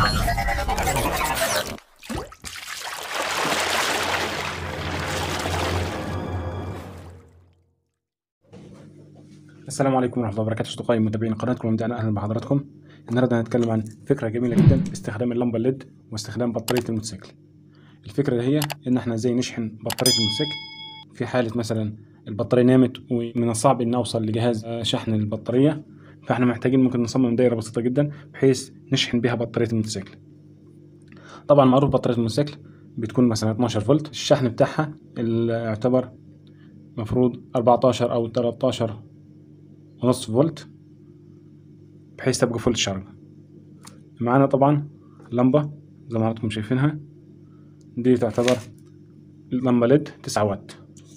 السلام عليكم ورحمة الله وبركاته أصدقائي متابعين قناتكم ومتابعينا أهلا بحضراتكم النهاردة هنتكلم عن فكرة جميلة جدا باستخدام اللمبة الليد واستخدام بطارية الموتوسيكل الفكرة هي إن احنا ازاي نشحن بطارية الموتوسيكل في حالة مثلا البطارية نامت ومن الصعب إن أوصل لجهاز آه، شحن البطارية فاحنا محتاجين ممكن نصمم دايرة بسيطة جدا بحيث نشحن بيها بطارية الموتوسيكل طبعا معروف بطارية الموتوسيكل بتكون مثلا 12 فولت الشحن بتاعها اللي يعتبر مفروض 14 أو 13 ونص فولت بحيث تبقى فول شارج معانا طبعا لمبة زي ما حضراتكم شايفينها دي تعتبر لمبة ليد تسعة وات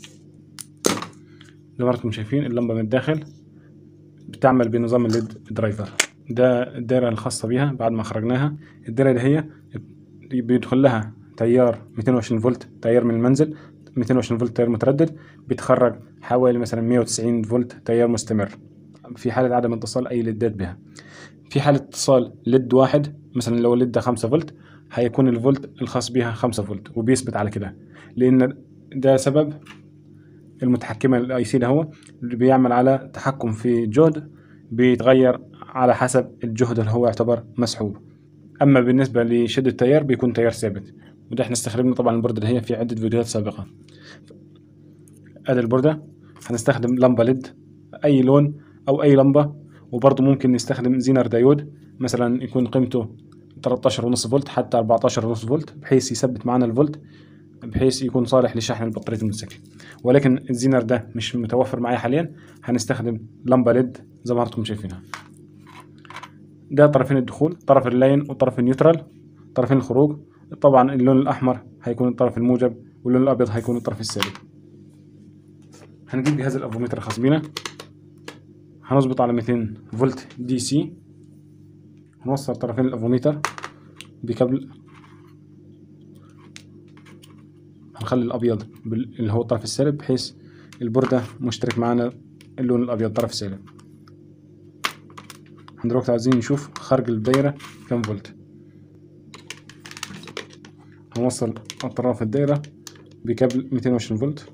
زي ما حضراتكم شايفين اللمبة من الداخل بتعمل بنظام الليد درايفر ده الدايرة الخاصة بيها بعد ما خرجناها الدايرة اللي هي بيدخل لها تيار 220 فولت تيار من المنزل 220 فولت تيار متردد بيتخرج حوالي مثلا 190 فولت تيار مستمر في حالة عدم اتصال أي ليدات بها في حالة اتصال ليد واحد مثلا لو الليد ده 5 فولت هيكون الفولت الخاص بها 5 فولت وبيثبت على كده لأن ده سبب المتحكمة الاي سي ده هو اللي بيعمل على تحكم في جهد بيتغير على حسب الجهد اللي هو يعتبر مسحوب اما بالنسبة لشدة التيار بيكون تيار ثابت وده احنا استخدمنا طبعا البوردة اللي هي في عدة فيديوهات سابقة ادي البوردة هنستخدم لمبة ليد اي لون او اي لمبة وبرضه ممكن نستخدم زينر دايود مثلا يكون قيمته 13 ونص فولت حتى 14 ونص فولت بحيث يثبت معنا الفولت بحيث يكون صالح لشحن بطارية الموتوسيكل ولكن الزينر ده مش متوفر معايا حاليا هنستخدم لمبة ليد زي ما حضراتكم شايفينها ده طرفين الدخول طرف اللاين وطرف النيوترال طرفين الخروج طبعا اللون الأحمر هيكون الطرف الموجب واللون الأبيض هيكون الطرف السالب هنجيب جهاز الأفوميتر الخاص بينا هنظبط على 200 فولت دي سي هنوصل طرفين الأفوميتر بكابل هنخلي الأبيض بال- اللي هو الطرف السالب بحيث البوردة مشترك معانا اللون الأبيض طرف سالب احنا دلوقتي عايزين نشوف خارج الدايرة كام فولت هنوصل أطراف الدايرة بكابل 220 فولت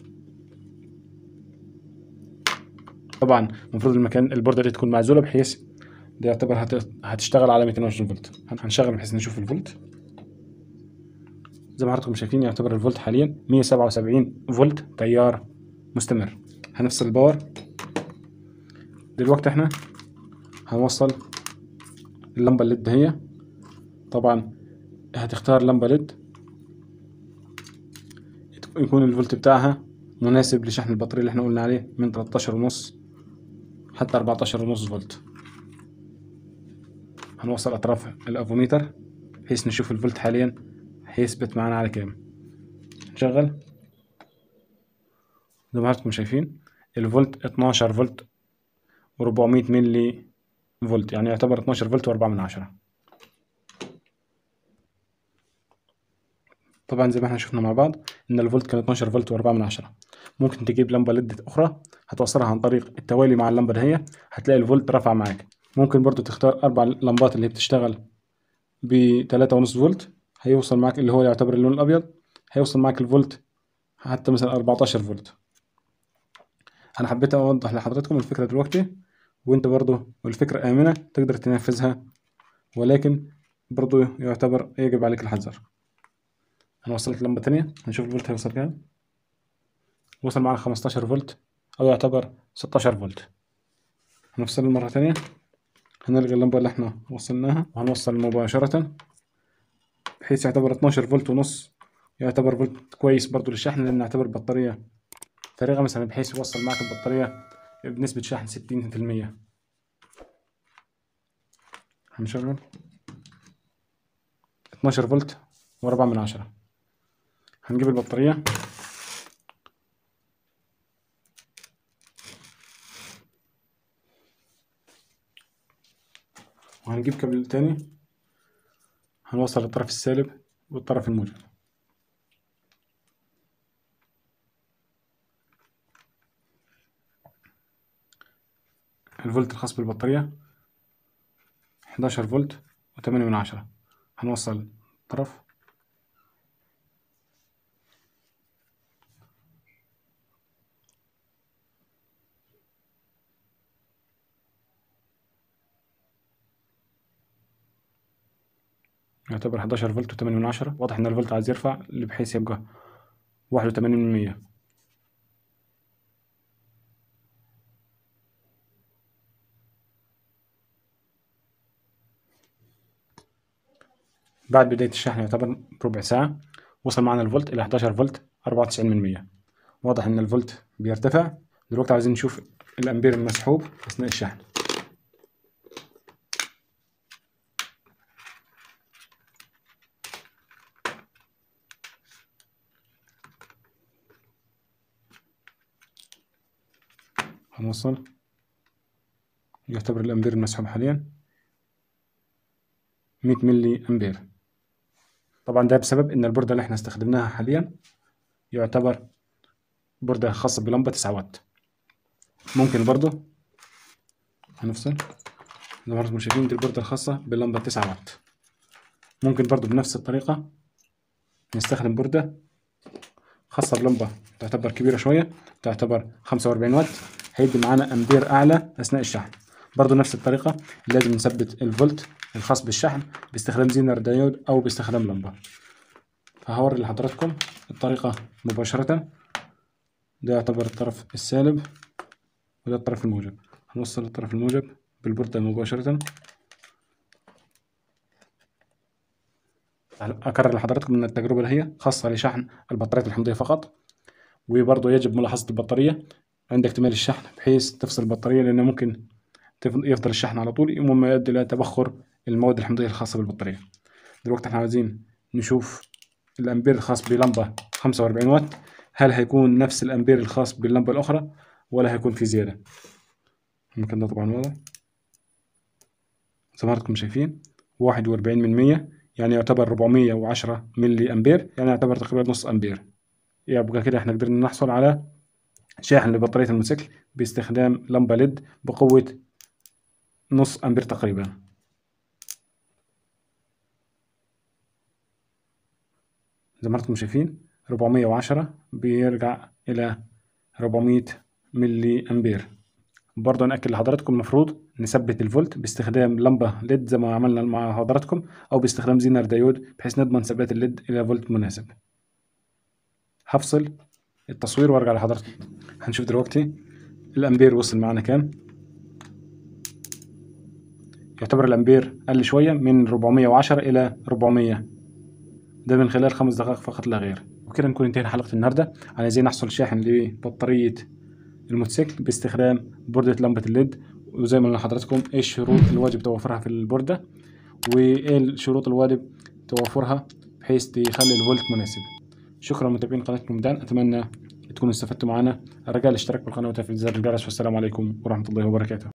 طبعا المفروض المكان البوردة دي تكون معزولة بحيث ده يعتبر هت- هتشتغل على 220 فولت هن- هنشغل بحيث نشوف الفولت زي ما حضراتكم شايفين يعتبر الفولت حاليا 177 فولت تيار مستمر هنفصل الباور دلوقتي احنا هنوصل اللمبة الليد هي طبعا هتختار لمبة ليد يكون الفولت بتاعها مناسب لشحن البطارية اللي احنا قلنا عليه من 13 ونص حتى 14 ونص فولت هنوصل أطراف الأفوميتر بحيث نشوف الفولت حاليا هيثبت معانا على كام نشغل زي ما حضراتكم شايفين الفولت 12 فولت و400 ملي فولت يعني يعتبر 12 فولت و4 من عشرة طبعا زي ما احنا شفنا مع بعض ان الفولت كان 12 فولت و4 من عشرة ممكن تجيب لمبة ليد اخرى هتوصلها عن طريق التوالي مع اللمبة دهية هتلاقي الفولت رفع معاك ممكن برضو تختار اربع لمبات اللي هي بتشتغل ب 3.5 فولت هيوصل معاك اللي هو يعتبر اللون الابيض هيوصل معاك الفولت حتى مثلا 14 فولت انا حبيت اوضح لحضراتكم الفكره دلوقتي وانت برضو والفكره امنه تقدر تنفذها ولكن برضو يعتبر يجب عليك الحذر انا وصلت لمبه تانية هنشوف الفولت هيوصل كام وصل معانا 15 فولت او يعتبر 16 فولت هنفصل مرة تانية هنلغي اللمبة اللي احنا وصلناها وهنوصل مباشرة بحيث يعتبر 12 فولت ونص يعتبر فولت كويس برضو للشحن لأن نعتبر بطارية فارغة مثلا بحيث يوصل معك البطارية بنسبة شحن 60% هنشغل 12 فولت وأربعة من عشرة هنجيب البطارية وهنجيب كابل تاني هنوصل الطرف السالب والطرف الموجب الفولت الخاص بالبطارية 11 فولت وتمانية من عشرة هنوصل طرف يعتبر 11 فولت و8 من عشرة واضح ان الفولت عايز يرفع بحيث يبقى 81 من مية بعد بداية الشحن يعتبر بربع ساعة وصل معنا الفولت إلى 11 فولت 94 من مية واضح إن الفولت بيرتفع دلوقتي عايزين نشوف الأمبير المسحوب أثناء الشحن هنوصل يعتبر الأمبير المسحوب حاليا 100 ملي أمبير طبعا ده بسبب إن البوردة اللي احنا استخدمناها حاليا يعتبر بوردة خاصة بلمبة 9 واط ممكن برضو هنفصل زي ما انتم شايفين دي البوردة الخاصة بلمبة 9 واط ممكن برضو بنفس الطريقة نستخدم بوردة خاصة بلمبة تعتبر كبيرة شوية تعتبر 45 واط هيدي معانا أمبير أعلى أثناء الشحن برضو نفس الطريقة لازم نثبت الفولت الخاص بالشحن باستخدام زينر دايود أو باستخدام لمبة فهوري لحضراتكم الطريقة مباشرة ده يعتبر الطرف السالب وده الطرف الموجب هنوصل الطرف الموجب بالبوردة مباشرة أكرر لحضراتكم أن التجربة اللي هي خاصة لشحن البطاريات الحمضية فقط وبرضه يجب ملاحظة البطارية عند اكتمال الشحن بحيث تفصل البطارية لأنه ممكن يفضل الشحن على طول مما يؤدي إلى تبخر المواد الحمضية الخاصة بالبطارية دلوقتي احنا عايزين نشوف الأمبير الخاص بلمبة 45 واط هل هيكون نفس الأمبير الخاص باللمبة الأخرى ولا هيكون في زيادة المكان ده طبعا واضح زي ما حضراتكم شايفين 41 من 100 يعني يعتبر 410 ملي أمبير يعني يعتبر تقريبا نص أمبير يبقى كده احنا قدرنا نحصل على شاحن لبطارية الموتوسيكل باستخدام لمبة ليد بقوة نص أمبير تقريبا زي ما انتم شايفين 410 بيرجع إلى 400 ملي أمبير برضه نأكد لحضراتكم المفروض نثبت الفولت باستخدام لمبة ليد زي ما عملنا مع حضراتكم أو باستخدام زينر دايود بحيث نضمن ثبات الليد إلى فولت مناسب هفصل التصوير وارجع لحضرتك هنشوف دلوقتي الامبير وصل معانا كام يعتبر الامبير قل شويه من 410 الى 400 ده من خلال خمس دقائق فقط لا غير وكده نكون انتهينا حلقه النهارده على ازاي نحصل شاحن لبطاريه الموتوسيكل باستخدام بوردة لمبة الليد وزي ما قلنا لحضراتكم ايه الشروط الواجب توفرها في البوردة وايه الشروط الواجب توفرها بحيث تخلي الفولت مناسب شكرا متابعين قناتكم دان اتمنى تكونوا استفدتوا معنا الرجاء الاشتراك بالقناه وتفعيل زر الجرس والسلام عليكم ورحمه الله وبركاته